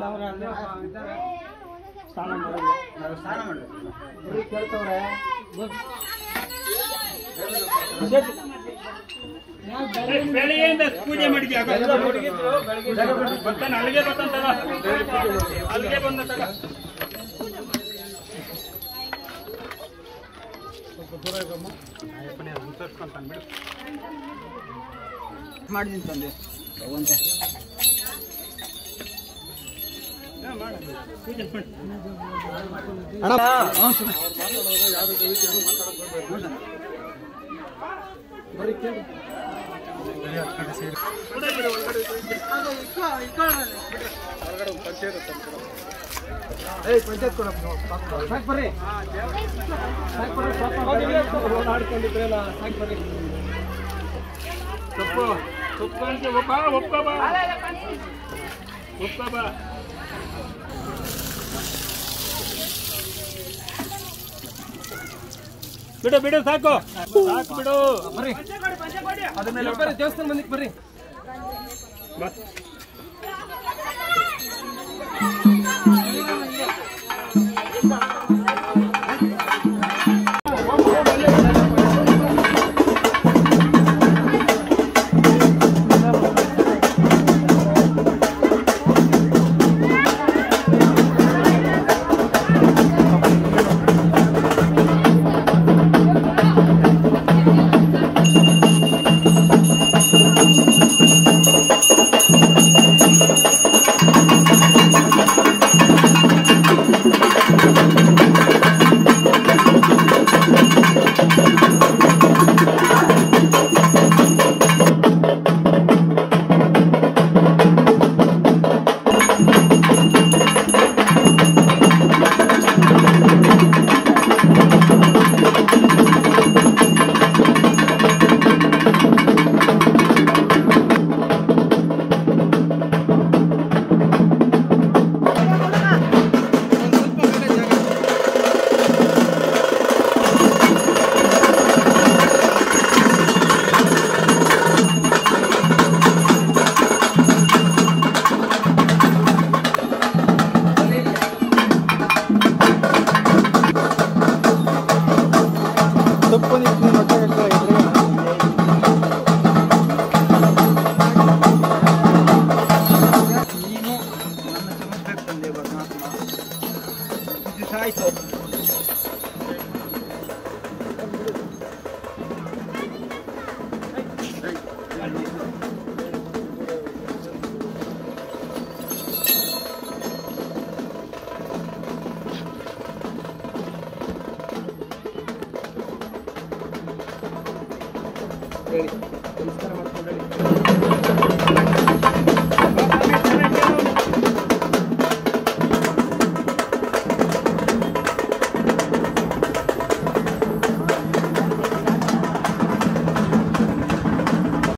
ಅವ್ರ ಸ್ನಾನ ಮಾಡಿದ್ರು ನಾವು ಸ್ನಾನ ಮಾಡ್ಬೇಕು ಬರೀ ಕೇಳ್ತವ್ರೆ ಬೆಳಿಗ್ಗೆಯಿಂದ ಪೂಜೆ ಮಾಡಿದ್ಯಾ ಬರ್ತಾನೆ ಅಲ್ಲಿಗೆ ಬರ್ತಾನಲ್ಲ ಅಲ್ಲಿಗೆ ಬಂದ ತಗ ಮಾಡಿದ್ದೀನಿ ತಂದೆ ಒಂದು ಪೂಜೆ ಮಾಡಿ ಬರೀ ಕೇಳಿ ಏಯ್ ಪಂಚಾಯತ್ ಕೊಡಪ್ಪ ಸಾಕು ಬರ್ರಿ ಸಾಕು ಬರ್ರಿ ಪಾಪ ಓಡಾಡ್ಕೊಂಡಿದ್ರಲ್ಲ ಸಾಕು ಬರ್ರಿ ತಪ್ಪು ತಪ್ಪು ಅಂತ ಒಬ್ಬ ಒಪ್ಪ ಬಾ ಒಪ್ಪ ಬಾ ಬಿಡು ಬಿಡು ಸಾಕು ಸಾಕು ಬಿಡು ಬರ್ರಿ ಅದನ್ನೆಲ್ಲ ಬರ್ರಿ ದೇವಸ್ಥಾನ ಬಂದಿಕ್ ಬರ್ರಿ ಬಾ ನೀನು ನನ್ನ ಕ್ಷಮಿಸ್ಬೇಕು ತಂದೆ ಪರಮಾತ್ಮ ಇದು ಸಾಯ್ತು ಹೇಳಿ ನಮಸ್ಕಾರ ಮಾಡ್ಕೊಂಡು ಹೇಳಿ